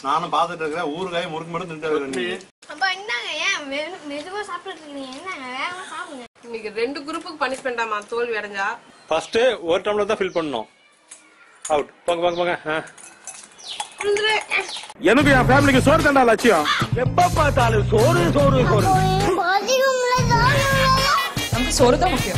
நானும் பார்த்துட்டு இருக்கிறேன் ஊறுகாய் முறுக்கு மட்டும் தின்ட்டு இருக்கிறேன் அப்பா இந்தாங்க ஏன் மெது- மெதுவா சாப்பிட்டுட்டு இருக்கீங்க என்னங்க வேகமா சாப்பிடுங்க இன்னைக்கு ரெண்டு குரூப்புக்கு பனிஷ்மெண்டாமா தோல்வி அடைஞ்சா ஃபர்ஸ்ட் ஒரு டம்ளர் தான் ஃபில் பண்ணணும் அவுட் போங்க போங்க போங்க ஆ. விழுந்துரு. எனக்கு என் ஃபேமிலிக்கு சோறு தண்டா லட்சியம் எப்ப பார்த்தாலும் சோறு சோறு சோறு நமக்கு சோறு தான் முக்கியம்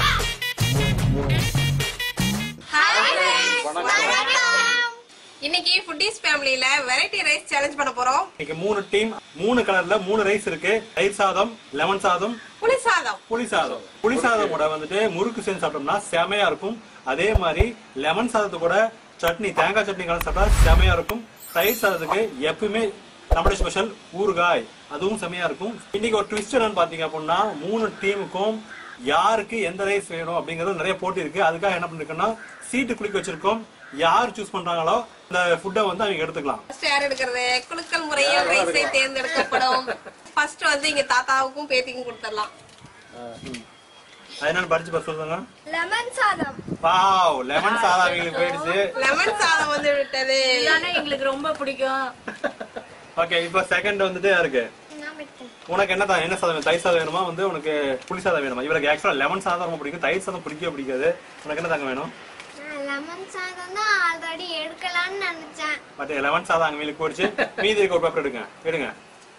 இன்னைக்கு ஃபுட்டீஸ் ஃபேமிலியில வெரைட்டி ரைஸ் சேலஞ்ச் பண்ண போறோம் இன்னைக்கு மூணு டீம் மூணு கலர்ல மூணு ரைஸ் இருக்கு தயிர் சாதம் லெமன் சாதம் புளி சாதம் புளி சாதம் புளி சாதம் கூட வந்துட்டு முறுக்கு செஞ்சு சாப்பிட்டோம்னா செமையா இருக்கும் அதே மாதிரி லெமன் சாதத்து கூட சட்னி தேங்காய் சட்னி கலந்து சாப்பிட்டா செமையா இருக்கும் தயிர் சாதத்துக்கு எப்பவுமே நம்மளுடைய ஸ்பெஷல் ஊறுகாய் அதுவும் செமையா இருக்கும் இன்னைக்கு ஒரு ட்விஸ்ட் என்னன்னு பாத்தீங்க அப்படின்னா மூணு டீமுக்கும் யாருக்கு எந்த ரைஸ் வேணும் அப்படிங்கறது நிறைய போட்டி இருக்கு அதுக்காக என்ன பண்ணிருக்கோம்னா சீட்டு குளிக்க வச்சிருக்கோம் யார் சூஸ் பண்றாங்களோ அந்த ஃபுட்டை வந்து அவங்க எடுத்துக்கலாம் ஃபர்ஸ்ட் யார் எடுக்கிறது குலுக்கல் முறையில் ரைஸை தேர்ந்தெடுக்கப்படும் ஃபர்ஸ்ட் வந்து இங்க தாத்தாவுக்கும் பேத்திக்கும் கொடுத்துடலாம் அது என்னன்னு படிச்சு பார்த்து சொல்லுங்க லெமன் சாதம் வாவ் லெமன் சாதம் அவங்களுக்கு போயிடுச்சு லெமன் சாதம் வந்து விட்டது எங்களுக்கு ரொம்ப பிடிக்கும் ஓகே இப்போ செகண்ட் வந்துட்டு யாருக்கு நான் விட்டேன் உனக்கு என்ன தான் என்ன சாதம் வேணும்? தயிர் சாதம் வேணுமா வந்து உனக்கு புளி சாதம் வேணுமா இவருக்கு ஆக்சுவலா லெமன் சாதம் ரொம்ப பிடிக்கும் தயிர் சாதம் பிடிக்கவே பிடிக்காது உனக்கு என்ன தாங்க வேணும் லெமன் சாதம் தான் ஆல்ரெடி எடுக்கலாம்னு நினைச்சேன் பட் லெமன் சாதம் அங்க மேலுக்கு போயிடுச்சு மீதி இருக்க ஒரு பேப்பர் எடுங்க எடுங்க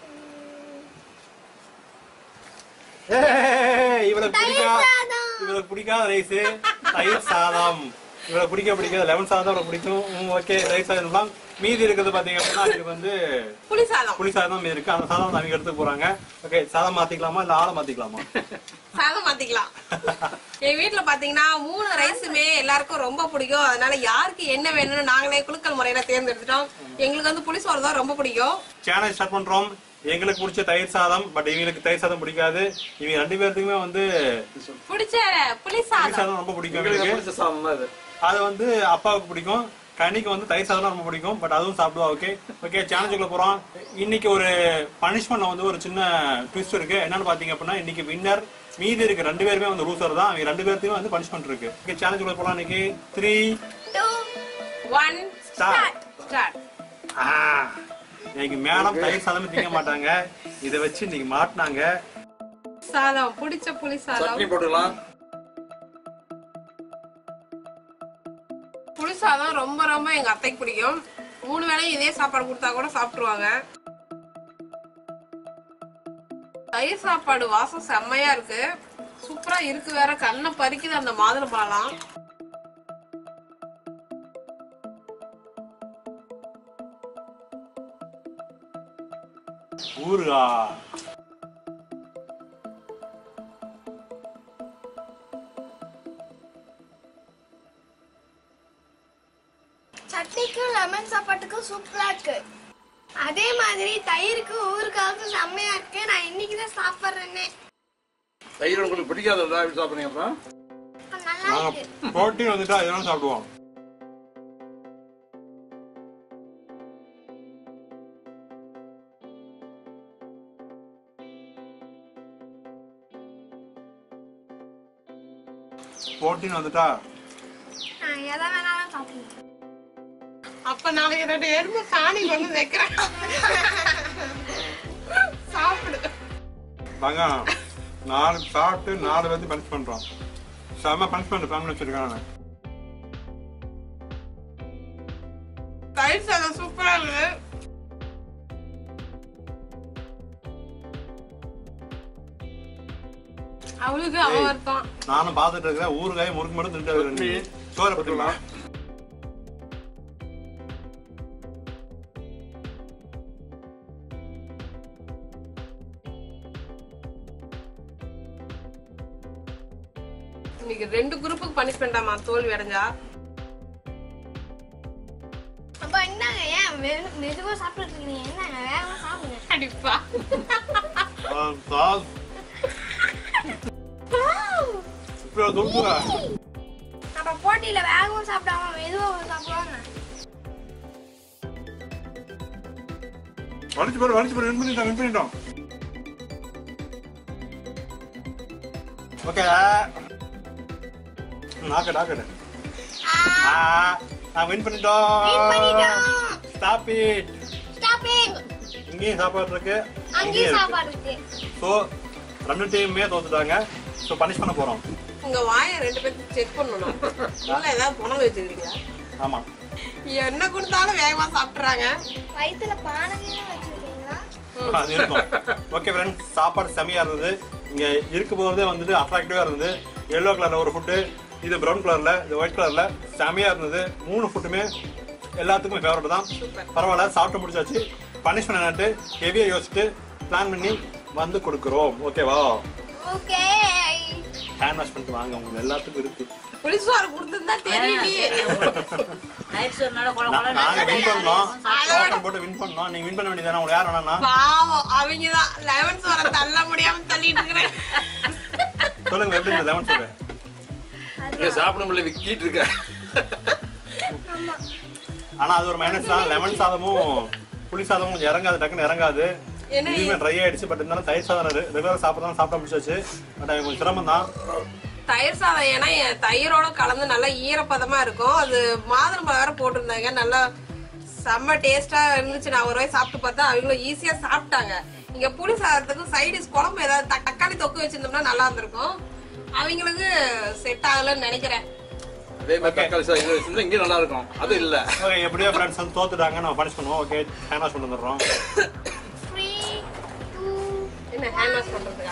ஏய், இவளுக்கு பிடிக்காத சாதம். இவளுக்கு பிடிக்காத ரைஸ் தயிர் சாதம் இவளுக்கு பிடிக்க பிடிக்காத லெமன் சாதம் இவளுக்கு பிடிக்கும் ஓகே ரைஸ் சாதம் மீதி இருக்கிறது பாத்தீங்க அப்படின்னா இதுக்கு வந்து புளி சாதம் புளி சாதம் மீதி இருக்கு அந்த சாதம் வந்து அவங்க எடுத்து போறாங்க ஓகே சாதம் மாத்திக்கலாமா இல்ல ஆளை மாத்திக்கலாமா சாதம் மாத்திக்கலாம் என் வீட்ல பாத்தீங்கன்னா மூணு ரைஸுமே எல்லாருக்கும் ரொம்ப பிடிக்கும் அதனால யாருக்கு என்ன வேணும்னு நாங்களே குலுக்கல் முறையில தேர்ந்தெடுத்துட்டோம் எங்களுக்கு வந்து புளி சோறு தான் ரொம்ப பிடிக்கும் சேனல் ஸ்டார்ட் பண்றோம் எங்களுக்கு பிடிச்ச தயிர் சாதம் பட் இவங்களுக்கு தயிர் சாதம் பிடிக்காது இவங்க ரெண்டு பேர்த்துக்குமே வந்து பிடிச்ச புளி புளி சாதம் சாதம் ரொம்ப பிடிக்கும் இவங்களுக்கு அது வந்து அப்பாவுக்கு பிடிக்கும் கனிக்கு வந்து தயிர் சாதம் ரொம்ப பிடிக்கும் பட் அதுவும் சாப்பிடுவா ஓகே ஓகே சேலஞ்சுக்குள்ள போறோம் இன்னைக்கு ஒரு பனிஷ்மெண்ட்ல வந்து ஒரு சின்ன ட்விஸ்ட் இருக்கு என்னன்னு பாத்தீங்க அப்படின்னா இன்னைக்கு வின்னர் மீதி இருக்கு ரெண்டு பேருமே வந்து லூசர் தான் அவங்க ரெண்டு பேர்த்துக்குமே வந்து பனிஷ்மெண்ட் இருக்கு ஓகே சேலஞ்சுக்குள்ள போலாம் இன்னைக்கு three two one start start இன்னைக்கு மேடம் தயிர் சாதமே திங்க மாட்டாங்க இதை வச்சு இன்னைக்கு மாட்டினாங்க சாதம் பிடிச்ச புளி சாதம் போட்டுக்கலாம் புளி சாதம் ரொம்ப ரொம்ப எங்க அத்தைக்கு பிடிக்கும் மூணு வேளையும் இதே சாப்பாடு கொடுத்தா கூட சாப்பிட்டுருவாங்க தயிர் சாப்பாடு வாசம் செம்மையா இருக்கு சூப்பரா இருக்கு வேற கண்ணை பறிக்குது அந்த மாதுளை பழம் ஊருகா சட்னிக்கும் லெமன் சாப்பாட்டுக்கும் சூப்பரா இருக்கு அதே மாதிரி தயிருக்கு ஊருக்காவுக்கும் செம்மையா இருக்கு நான் இன்னைக்கு தான் சாப்பிட்றேன்னே தயிர் உங்களுக்கு பிடிக்காததா எப்படி சாப்பிடுறீங்க அப்புறம் நல்லா நாங்க இருக்கு புரோட்டீன் வந்துட்டா இதெல்லாம் சாப்பிடுவோம் புரோட்டீன் வந்துட்டா நான் எதை வேணாலும் சாப்பிடுவேன் அப்ப நாளைக்கு ரெண்டு எலும்பு சாணி கொண்டு வைக்கிறேன் சாப்பிடு வாங்க நாலு சாப்பிட்டு நாலு பேர்த்து பனிஷ் பண்றோம் செம பனிஷ்மெண்ட் ஃபேமிலி வச்சிருக்காங்க தயிர் சாதம் சூப்பரா இருக்கு அவளுக்கு அவன் வருத்தான் நானும் பார்த்துட்டு இருக்கிறேன் ஊறுகாய் முறுக்கு மட்டும் தின்ட்டு இருக்கிறேன் சோறை போட்டுக்கலாம் இன்னைக்கு ரெண்டு குரூப்புக்கு பனிஷ்மெண்டாமா தோல்வி அடைஞ்சா அப்பா இந்தாங்க ஏன் மெது- மெதுவா சாப்பிட்டுட்டு இருக்கீங்க என்னங்க வேகமா சாப்பிடுங்க அடிப்பா சாஸ் இப்போ துப்புங்க நம்ம போட்டியில வேகமா சாப்பிடாம மெதுவா சாப்பிடுவாங்க வலிச்சு பாரு வலிச்சு பாரு வின் பண்ணிட்டோம் வின் பண்ணிட்டோம் ஓகே நாக்கடு நாக்கடு நான் வின் பண்ணிட்டோம் பண்ணிட்டோம். Stop it Stop it! இங்கேயும் சாப்பாடு இருக்கு அங்கேயும் சாப்பாடு இருக்கு ஸோ ரெண்டு டீமுமே தோத்துட்டாங்க ஸோ பனிஷ் பண்ண போறோம் உங்க வாயை ரெண்டு பேரும் செக் பண்ணணும் உள்ள ஏதாவது புணல் வச்சிருக்கீங்களா ஆமா என்ன கொடுத்தாலும் வேகமா சாப்பிடுறாங்க வயித்துல பானையும் வச்சிருக்கீங்களா அது இருக்கும் ஓகே ஃப்ரெண்ட்ஸ் சாப்பாடு செமையா இருந்தது இங்க இருக்கும் போதே வந்துட்டு அட்ராக்டிவா இருந்தது எல்லோ கலர்ல ஒரு ஃபுட்டு இது ப்ரௌன் கலர்ல இது ஒயிட் கலர்ல செமையா இருந்தது மூணு ஃபுட்டுமே எல்லாத்துக்குமே ஃபேவரட் தான் பரவாயில்ல சாப்பிட்டு முடிச்சாச்சு பனிஷ்மெண்ட் என்னட்டு ஹெவியா யோசிச்சுட்டு பிளான் பண்ணி வந்து கொடுக்குறோம் ஓகேவா ஓகே ஹேண்ட் வாஷ் பண்ணிட்டு வாங்க உங்களுக்கு எல்லாத்துக்கும் இருக்கு புளிசோறு கொடுத்துருந்தா தெரியலையே நைட் சோறுனால கொல நா- நாங்க வின் பண்ணோம் அதோட- டோக்கன் போட்டு வின் பண்ணோம் நீங்க வின் பண்ண வேண்டியதானே உங்களுக்கு யார் வேணாம்னா பாவம் அவங்கதான் லெமன் சோற தள்ள முடியாம தள்ளிட்டு இருக்கிறேன் சொல்லுங்க எப்படி இந்த லெமன் சொல்லு இங்க சாப்பிட முடியல விக்கிட்டு இருக்க ஆனா அது ஒரு மைனஸ் தான் லெமன் சாதமும் புளி சாதமும் கொஞ்சம் இறங்காது டக்குன்னு இறங்காது என்ன இதுவுமே ட்ரை ஆயிடுச்சு பட் இருந்தாலும் தயிர் சாதம் ரெகுலர் சாப்பிடலாம் சாப்பிட முடிச்சாச்சு பட் அது கொஞ்சம் சிரமம் தான் தயிர் சாதம் ஏன்னா என் தயிரோட கலந்து நல்லா ஈரப்பதமா இருக்கும் அது மாதுளம்பழம் வேற போட்டிருந்தாங்க நல்லா செம்ம டேஸ்டா இருந்துச்சு நான் ஒரு வாய் சாப்பிட்டு பார்த்தா அவங்களும் ஈஸியா சாப்பிட்டாங்க இங்க புளி சாதத்துக்கு சைடிஸ் குழம்பு ஏதாவது தக்- தக்காளி தொக்கு வச்சிருந்தோம்னா நல்லா இருந்திருக்கும் அவங்களுக்கு செட் ஆகலன்னு நினைக்கிறேன் அதே மாதிரி தக்காளி சாதம் இங்க வச்சிருந்தா இங்கே நல்லா இருக்கும் அது இல்ல ஓகே எப்படியோ ஃப்ரெண்ட்ஸ் வந்து தோத்துட்டாங்க நம்ம பனிஷ் பண்ணுவோம் ஓகே ஹேண்ட் வாஷ் பண்ணி வந்துடுறோம் த்ரீ டூ என்ன ஹேண்ட் வாஷ் பண்றதுக்கா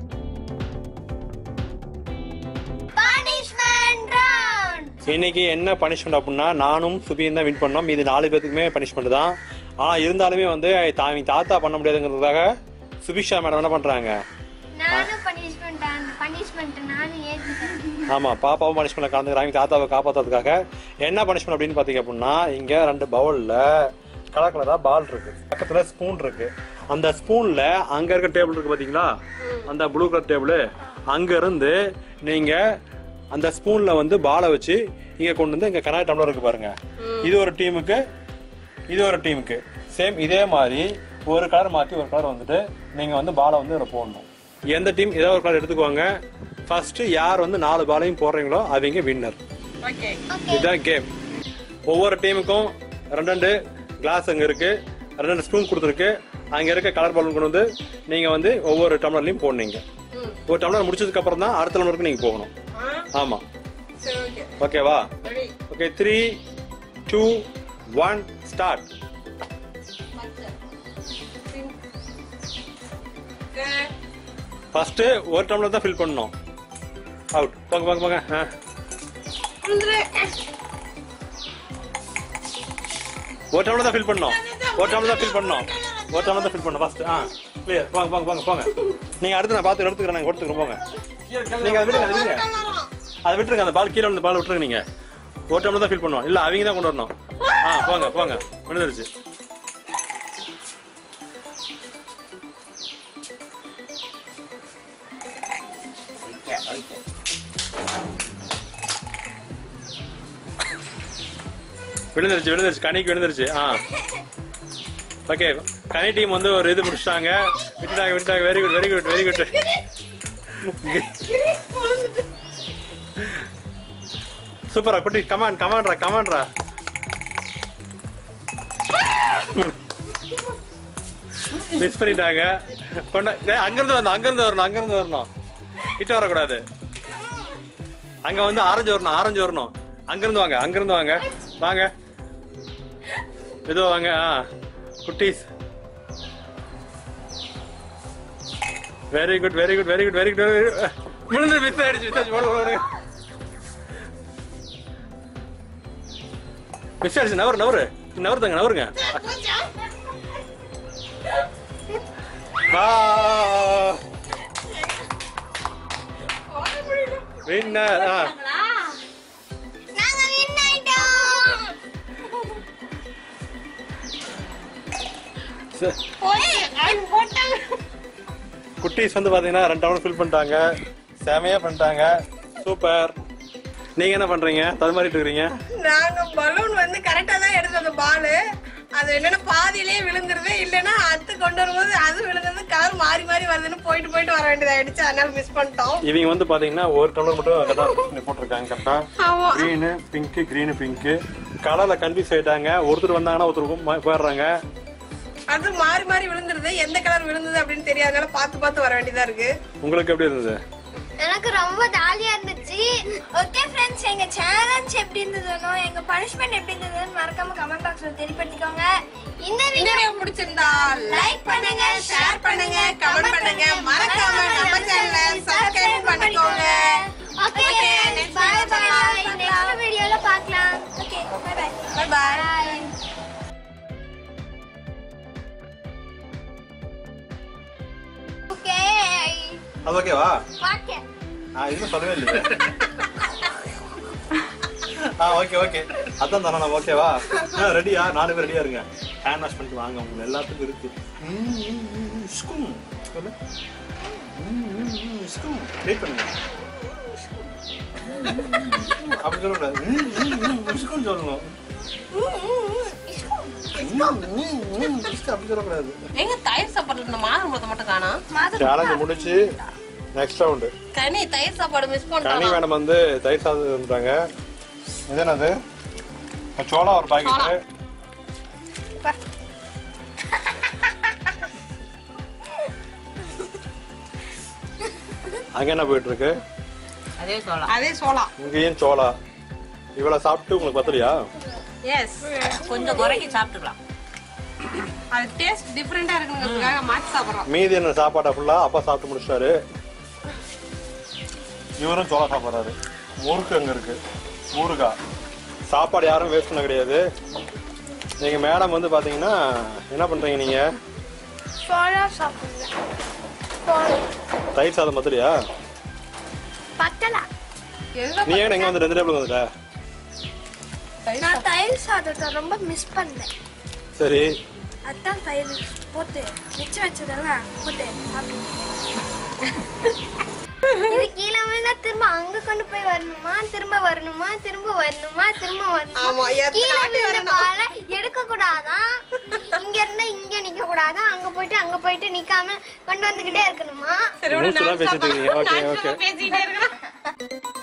பனிஷ்மெண்ட் ரவுண்ட் இன்னைக்கு என்ன பனிஷ்மெண்ட் அப்படின்னா நானும் சுபியும் தான் வின் பண்ணோம் இது நாலு பேத்துக்குமே பனிஷ்மெண்ட் தான் ஆனா இருந்தாலுமே வந்து தாவி தாத்தா பண்ண முடியாதுங்கிறதுக்காக சுபிக்ஷா மேடம் என்ன பண்றாங்க நானும் பனிஷ்மெண்ட் பனிஷ்மெண்ட் நானும் ஏத்துக்கிறேன் ஆமா பாப்பாவும் பனிஷ்மெண்ட் கலந்துக்கிறாங்க தாத்தாவை காப்பாத்துறதுக்காக என்ன பனிஷ்மெண்ட் அப்படின்னு பாத்தீங்க அப்படின்னா இங்க ரெண்டு பவுல்ல கலர் கலரா பால் இருக்கு பக்கத்துல ஸ்பூன் இருக்கு அந்த ஸ்பூன்ல அங்க இருக்க டேபிள் இருக்கு பாத்தீங்களா அந்த ப்ளூ கலர் டேபிள் அங்க இருந்து நீங்க அந்த ஸ்பூன்ல வந்து பாலை வச்சு இங்க கொண்டு வந்து இங்க கண்ணாடி டம்ளர் இருக்கு பாருங்க இது ஒரு டீமுக்கு இது ஒரு டீமுக்கு சேம் இதே மாதிரி ஒரு கலர் மாத்தி ஒரு கலர் வந்துட்டு நீங்க வந்து பாலை வந்து இதுல போடணும் எந்த டீம் ஏதோ ஒரு கலர் எடுத்துக்குவாங்க ஃபர்ஸ்ட் யார் வந்து நாலு பாலையும் போடுறீங்களோ அவங்க வின்னர் ஓகே இதுதான் கேம் ஒவ்வொரு டீமுக்கும் ரெண்டு ரெண்டு கிளாஸ் அங்க இருக்கு ரெண்டு ரெண்டு ஸ்பூன் கொடுத்துருக்கு அங்க இருக்க கலர் பாலூன் கொண்டு வந்து நீங்க வந்து ஒவ்வொரு டம்ளர்லயும் போடுனீங்க ஒரு டம்ளர் முடிச்சதுக்கு அப்புறம் தான் அடுத்த டம்ளருக்கு நீங்க போகணும் ஆமா சரி ஓகே ஓகேவா ready okay three two one start first ஒரு டம்ளர் தான் ஃபில் பண்ணணும் அவுட் போங்க போங்க போங்க ஆ. ஒரு டம்ளர் தான் ஃபில் பண்ணணும் ஒரு டம்ளர் தான் ஃபில் பண்ணணும் ஒரு டம்ளர் தான் ஃபில் பண்ணணும் ஃபர்ஸ்ட் ஆ கிளியர் போங்க போங்க போங்க போங்க நீங்க அடுத்து நான் பார்த்து எடுத்துக்கிறேன் நாங்க எடுத்துக்கிறோம் போங்க நீங்க அதை விடுங்க அதை விடுங்க அதை விட்டுருங்க அந்த பால் கீழே வந்து பால் விட்டுருங்க நீங்க ஒரு டம்ளர் தான் ஃபில் பண்ணுவோம் இல்ல அவங்க தான் கொண்டு வரணும் ஆ போங்க போங்க விழுந்துருச்சு விழுந்துருச்சு விழுந்துருச்சு கனிக்கு விழுந்துருச்சு ஆ ஓகே கனி டீம் வந்து ஒரு இது முடிச்சிட்டாங்க விட்டுட்டாங்க விட்டுட்டாங்க very good very good very good சூப்பரா குட்டி கமான் கமான்ரா கமான்ரா மிஸ் பண்ணிட்டாங்க கொண்டா டேய், அங்கிருந்து வரணும் அங்கிருந்து வரணும் அங்கிருந்து வரணும் கிட்ட வரக்கூடாது அங்க வந்து ஆரஞ்சு வரணும் ஆரஞ்சு வரணும் அங்கிருந்து வாங்க அங்கிருந்து வாங்க வாங்க இதோ வாங்க ஆ குட்டீஸ் very good very good very good very good very good விழுந்து மிஸ் ஆயிடுச்சு மிஸ் ஆயிடுச்சு ஓடு, ஓடு, ஓடு. மிஸ் ஆயிடுச்சு நவரு நவரு நவருதாங்க நவருங்க வா வின்னர் ஆ நாங்க வின் ஆயிட்டோம் ச- போட்டாங்க குட்டீஸ் வந்து பாத்தீங்கன்னா ரெண்டு டவுன் ஃபில் பண்ணிட்டாங்க செமையா பண்ணிட்டாங்க சூப்பர் நீங்க என்ன பண்றீங்க தடுமாறிட்டு இருக்கீங்க நாங்க பலூன் வந்து கரெக்டா தான் எடுத்தோம் அந்த பால் அது என்னன்னா பாதியிலேயே விழுந்துருது இல்லைன்னா அத்து கொண்டு வரும்போது அது விழுந்தது கலர் மாறி மாறி வருதுன்னு போயிட்டு போயிட்டு வர வேண்டியதாயிடுச்சு அதனால மிஸ் பண்ணிட்டோம் இவங்க வந்து பாத்தீங்கன்னா ஒரு டம்ளர் மட்டும் கரெக்டா பண்ணி போட்டிருக்காங்க கரெக்டா ஆமா கிரீனு பிங்க் கிரீனு பிங்க் கலர்ல கன்ஃபியூஸ் ஆயிட்டாங்க ஒருத்தர் வந்தாங்கன்னா ஒருத்தர் ம- போயிடுறாங்க அது மாறி மாறி விழுந்துருது எந்த கலர் விழுந்தது அப்படின்னு தெரியாதனால பார்த்து பார்த்து வர வேண்டியதா இருக்கு உங்களுக்கு எப்படி இருந்தது எனக்கு ரொம்ப ஜாலியா இருந்துச்சு ஓகே ஃப்ரெண்ட்ஸ் எங்க சேலஞ்ச் எப்படி இருந்ததுனோ எங்க பனிஷ்மெண்ட் எப்படி இருந்ததுன்னு மறக்காம கமெண்ட் பாக்ஸ்ல தெரியப்படுத்திக்கோங்க இந்த இந்த வீடியோ வீடியோ பிடிச்சிருந்தா லைக் பண்ணுங்க ஷேர் பண்ணுங்க கமெண்ட் பண்ணுங்க மறக்காம நம்ம சேனலை சப்ஸ்கிரைப் பண்ணிக்கோங்க okay Okay, next bye video bye பார்க்கலாம். நெக்ஸ்ட் வீடியோல பார்க்கலாம் okay bye bye bye bye bye okay அது ஓகேவா ஓகே நான் எதுவும் சொல்லவே இல்லையே ஆ ஓகே ஓகே அதான் தானே நான் ஓகேவா ஆ ரெடியா நாலு பேர் ரெடியா இருங்க ஹேண்ட் வாஷ் பண்ணிட்டு வாங்க உங்களுக்கு எல்லாத்துக்கும் இருக்கு ம், ம், ம், ஸ்கும். சொல்லு. ம், ம், ம், ஸ்கும். Wait பண்ணுங்க அப்படி சொல்லக்கூடாது ம், ம், ம், ஸ்கும் சொல்லணும் ம், ம், ம், ஸ்கும் அப்படி சொல்லக்கூடாது எங்க தயிர் சாப்பாடு இந்த மாதுளம்பழத்தை மட்டும் காணோம் சேலஞ்சு முடிச்சு நெக்ஸ்ட் ரவுண்டு கனி தயிர் சாப்பாடு மிஸ் கனி பண்ணிட்டோம் மேடம் வந்து தயிர் சாதம் இருந்தாங்க இது என்னது சோளா ஒரு பாக்கெட் அங்க என்ன போயிட்டு இருக்கு அதே சொல்லலாம் அதே சோளா இங்கேயும் சோளா இவ்வளவு சாப்பிட்டு உங்களுக்கு பத்தலையா எஸ் கொஞ்சம் குறைக்கி சாப்பிட்டுக்கலாம் அது டேஸ்ட் டிஃப்ரெண்டா இருக்குங்கிறதுக்காக மாற்றி சாப்பிடுறோம் மீதி என்ன சாப்பாடை ஃபுல்லா அப்பா சாப்பிட்டு முடிச்சிட்டாரு இவரும் சோளா சாப்பிட்றாரு முறுக்கு அங்க இருக்கு ஊறுகாய் சாப்பாடு யாரும் வேஸ்ட் பண்ண கிடையாது நீங்க மேடம் வந்து பாத்தீங்கன்னா என்ன பண்றீங்க நீங்க சோளா சாப்பிடுங்க சோளா தயிர் சாதம் பத்தலையா பத்தல எதுல நீ ஏன் எங்க வந்து ரெண்டு டேபிள் வந்துட்ட நான் தயிர் சாதத்தை ரொம்ப மிஸ் பண்ணேன் சரி அதான் தயிர் போட்டு மிச்சம் வச்சதெல்லாம் போட்டு இது கீழே விழுந்தா திரும்ப அங்க கொண்டு போய் வரணுமா திரும்ப வரணுமா திரும்ப வரணுமா திரும்ப ஆமா, வரணுமா எத்தனை கீழே வாட்டி விழுந்த வரணும்? பாலை எடுக்க கூடாதான் இங்க இருந்தா இங்க நிக்க கூடாதான் அங்க போயிட்டு அங்க போயிட்டு நிக்காம கொண்டு வந்துகிட்டே இருக்கணுமா சரி விடு, மூச்சுலாம் நான் பேசிட்டு இருக்கீங்க. சாப்பிடுறேன். Okay, நான் okay. பேசிக்கிட்டே இருக்கிறேன்